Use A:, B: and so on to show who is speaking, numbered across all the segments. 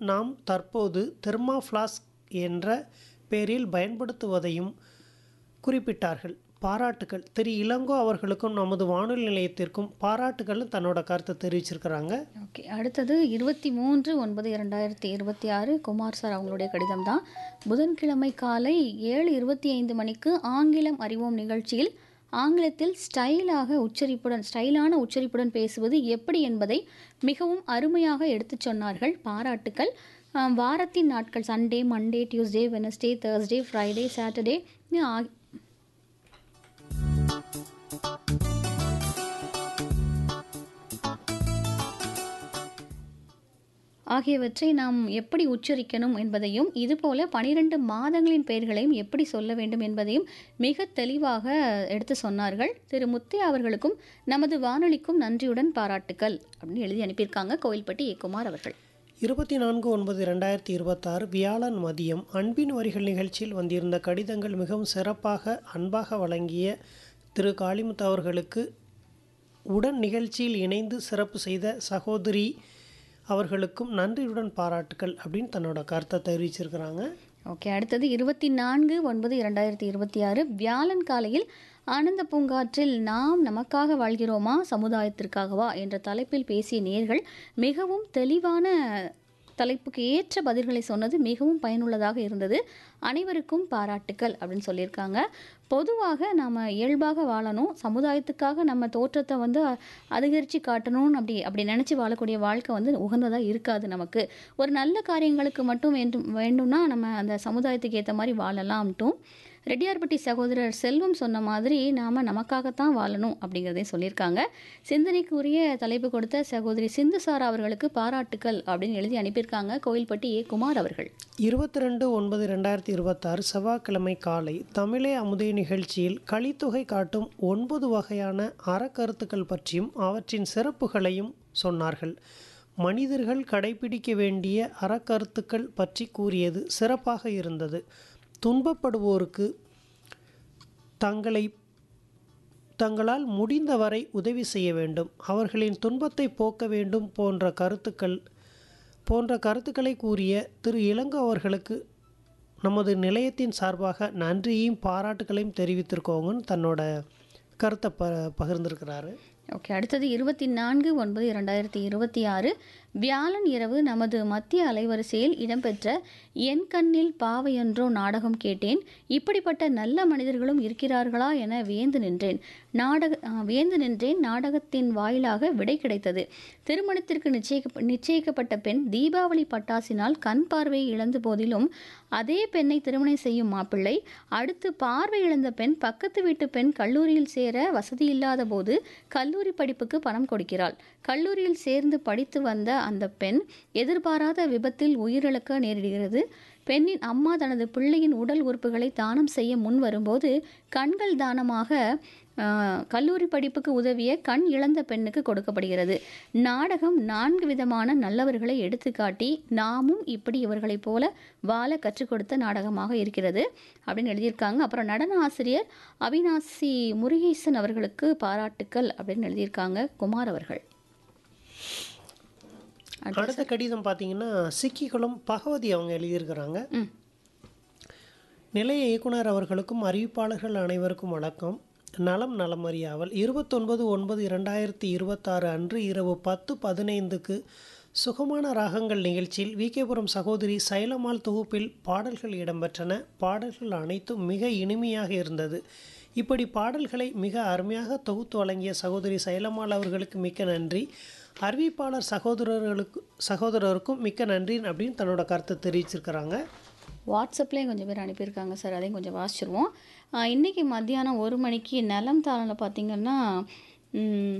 A: நாம் தற்போது தெர்மாஃப்ளாஸ்க் என்ற பெயரில் பயன்படுத்துவதையும் குறிப்பிட்டார்கள் பாராட்டுகள் திரு இளங்கோ அவர்களுக்கும் நமது வானொலி நிலையத்திற்கும் பாராட்டுகள்னு தன்னோட கருத்தை தெரிவிச்சிருக்கிறாங்க
B: ஓகே அடுத்தது இருபத்தி மூன்று ஒன்பது இரண்டாயிரத்தி இருபத்தி ஆறு குமார் சார் அவங்களுடைய கடிதம் தான் புதன்கிழமை காலை ஏழு இருபத்தி ஐந்து மணிக்கு ஆங்கிலம் அறிவோம் நிகழ்ச்சியில் ஆங்கிலத்தில் ஸ்டைலாக உச்சரிப்புடன் ஸ்டைலான உச்சரிப்புடன் பேசுவது எப்படி என்பதை மிகவும் அருமையாக எடுத்துச் சொன்னார்கள் பாராட்டுக்கள் ஆம், வாரத்தின் நாட்கள் Sunday Monday Tuesday Wednesday Thursday Friday Saturday ஆகியவற்றை நாம் எப்படி உச்சரிக்கணும் என்பதையும் இதுபோல பனிரெண்டு மாதங்களின் பெயர்களையும் எப்படி சொல்ல வேண்டும் என்பதையும் மிக தெளிவாக எடுத்து சொன்னார்கள் திரு முத்தையா அவர்களுக்கும் நமது வானொலிக்கும் நன்றியுடன் பாராட்டுக்கள் அப்படின்னு எழுதி அனுப்பியிருக்காங்க கோயில்பட்டி ஏ குமார் அவர்கள்
A: இருபத்தி நான்கு ஒன்பது ரெண்டாயிரத்தி இருபத்தாறு வியாழன் மதியம் அன்பின் வரிகள் நிகழ்ச்சியில் வந்திருந்த கடிதங்கள் மிகவும் சிறப்பாக அன்பாக வழங்கிய திரு காளிமுத்து அவர்களுக்கு உடன் நிகழ்ச்சியில் இணைந்து சிறப்பு செய்த சகோதரி அவர்களுக்கும் நன்றியுடன் பாராட்டுக்கள் அப்படின்னு தன்னோட கருத்தை தெரிவிச்சிருக்கிறாங்க
B: ஓகே அடுத்தது இருபத்தி நான்கு ஒன்பது இரண்டாயிரத்தி இருபத்தி ஆறு வியாழன் காலையில் ஆனந்த பூங்காற்றில் நாம் நமக்காக வாழ்கிறோமா சமுதாயத்திற்காகவா என்ற தலைப்பில் பேசிய நேர்கள் மிகவும் தெளிவான தலைப்புக்கு ஏற்ற பதில்களை சொன்னது மிகவும் பயனுள்ளதாக இருந்தது அனைவருக்கும் பாராட்டுக்கள் அப்படின்னு சொல்லியிருக்காங்க பொதுவாக நாம் இயல்பாக வாழணும் சமுதாயத்துக்காக நம்ம தோற்றத்தை வந்து அ- அதிகரித்து காட்டணும் அப்படி அப்படி நினச்சி வாழக்கூடிய வாழ்க்கை வந்து உகந்ததாக இருக்காது நமக்கு ஒரு நல்ல காரியங்களுக்கு மட்டும் வேண்டும் வேண்டும்னா நம்ம அந்த சமுதாயத்துக்கு ஏற்ற மாதிரி வாழலாம்ட்டும் ரெட்டியார்பட்டி சகோதரர் செல்வம் சொன்ன மாதிரி நாம் நமக்காகத்தான் வாழணும் அப்படிங்கிறதையும் சொல்லியிருக்காங்க சிந்தனைக்குரிய தலைப்பு கொடுத்த சகோதரி சிந்துசாரா அவர்களுக்கு பாராட்டுக்கள் அப்படின்னு எழுதி அனுப்பியிருக்காங்க கோயில்பட்டி ஏ குமார் அவர்கள்
A: இருபத்தி ரெண்டு ஒன்பது ரெண்டாயிரத்தி இருபத்தாறு செவ்வாய்க்கிழமை காலை தமிழே அமுதே நிகழ்ச்சியில் கலித்தொகை காட்டும் ஒன்பது வகையான அறக்கருத்துக்கள் பற்றியும் அவற்றின் சிறப்புகளையும் சொன்னார்கள் மனிதர்கள் கடைபிடிக்க வேண்டிய அறக்கருத்துக்கள் பற்றி கூறியது சிறப்பாக இருந்தது துன்பப்படுவோருக்கு தங்களை தங்களால் முடிந்தவரை உதவி செய்ய வேண்டும் அவர்களின் துன்பத்தை போக்க வேண்டும் போன்ற கருத்துக்கள் போன்ற கருத்துக்களை கூறிய திரு இளங்கோ அவர்களுக்கு நமது நிலையத்தின் சார்பாக நன்றியையும் பாராட்டுகளையும் தெரிவித்திருக்கோங்கன்னு தன்னோட கருத்தை ப பகிர்ந்திருக்கிறாரு
B: ஓகே அடுத்தது இருபத்தி நான்கு ஒன்பது இரண்டாயிரத்தி இருபத்தி ஆறு வியாழன் இரவு நமது மத்திய அலைவரிசையில் இடம்பெற்ற என் கண்ணில் பாவையன்றோ நாடகம் கேட்டேன் இப்படிப்பட்ட நல்ல மனிதர்களும் இருக்கிறார்களா என வியந்து நின்றேன் நாடக ஆ, வியந்து நின்றேன் நாடகத்தின் வாயிலாக விடை கிடைத்தது திருமணத்திற்கு நிச்சயிக்க நிச்சயிக்கப்பட்ட பெண் தீபாவளி பட்டாசினால் கண் பார்வையை இழந்த போதிலும் அதே பெண்ணை திருமணம் செய்யும் மாப்பிள்ளை அடுத்து பார்வை இழந்த பெண் பக்கத்து வீட்டு பெண் கல்லூரியில் சேர வசதி இல்லாத போது கல்லூரி படிப்புக்கு பணம் கொடுக்கிறாள் கல்லூரியில் சேர்ந்து படித்து வந்த அந்த பெண் எதிர்பாராத விபத்தில் உயிரிழக்க நேரிடுகிறது பெண்ணின் அம்மா தனது பிள்ளையின் உடல் உறுப்புகளை தானம் செய்ய முன் வரும்போது கண்கள் தானமாக ஆஹ், கல்லூரி படிப்புக்கு உதவிய கண் இழந்த பெண்ணுக்கு கொடுக்கப்படுகிறது நாடகம் நான்கு விதமான நல்லவர்களை எடுத்துக்காட்டி நாமும் இப்படி இவர்களைப் போல வாழ கற்றுக் கொடுத்த நாடகமாக இருக்கிறது அப்படின்னு எழுதியிருக்காங்க அப்புறம் நடன ஆசிரியர் அவினாசி முருகேசன் அவர்களுக்கு பாராட்டுக்கள் அப்படின்னு எழுதியிருக்காங்க குமார் அவர்கள்
A: அடுத்த கடிதம் பார்த்தீங்கன்னா சிக்கிகுளம் பகவதி அவங்க எழுதியிருக்கிறாங்க
B: ம்.
A: நிலைய இயக்குனர் அவர்களுக்கும் அறிவிப்பாளர்கள் அனைவருக்கும் வணக்கம் நலம் நலமறியாவல் இருபத்தொன்பது ஒன்பது இரண்டாயிரத்தி இருபத்தாறு அன்று இரவு பத்து பதினைந்துக்கு சுகமான ராகங்கள் நிகழ்ச்சியில் விகேபுரம் சகோதரி சைலமால் தொகுப்பில் பாடல்கள் இடம்பெற்றன பாடல்கள் அனைத்தும் மிக இனிமையாக இருந்தது இப்படி பாடல்களை மிக அருமையாக தொகுத்து வழங்கிய சகோதரி சைலமால் அவர்களுக்கு மிக்க நன்றி அறிவிப்பாளர் சகோதரர்களுக்கு சகோதரருக்கும் மிக்க நன்றி அப்படின்னு தன்னோட கருத்தை தெரிவிச்சிருக்கிறாங்க
B: வாட்ஸ்அப்லேயும் கொஞ்சம் பேர் அனுப்பியிருக்காங்க சார் அதையும் கொஞ்சம் வாசிச்சிருவோம் ஆஹ் இன்னைக்கு மத்தியானம் ஒரு மணிக்கு நலம் தாளனில் பார்த்தீங்கன்னா ம்,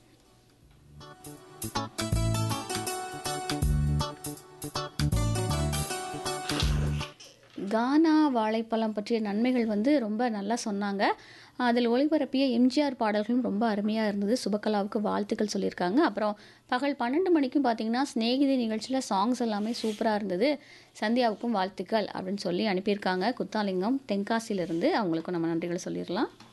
B: கானா வாழைப்பழம் பற்றிய நன்மைகள் வந்து ரொம்ப நல்லா சொன்னாங்க அதில் ஒளிபரப்பிய எம்ஜிஆர் பாடல்களும் ரொம்ப அருமையாக இருந்தது சுபகலாவுக்கு வாழ்த்துக்கள் சொல்லியிருக்காங்க அப்புறம் பகல் பன்னெண்டு மணிக்கும் பார்த்தீங்கன்னா ஸ்நேகிதி நிகழ்ச்சியில் சாங்ஸ் எல்லாமே சூப்பராக இருந்தது சந்தியாவுக்கும் வாழ்த்துக்கள் அப்படின்னு சொல்லி அனுப்பியிருக்காங்க குத்தாலிங்கம் தென்காசியிலிருந்து அவங்களுக்கும் நம்ம நன்றிகளை சொல்லிடலாம்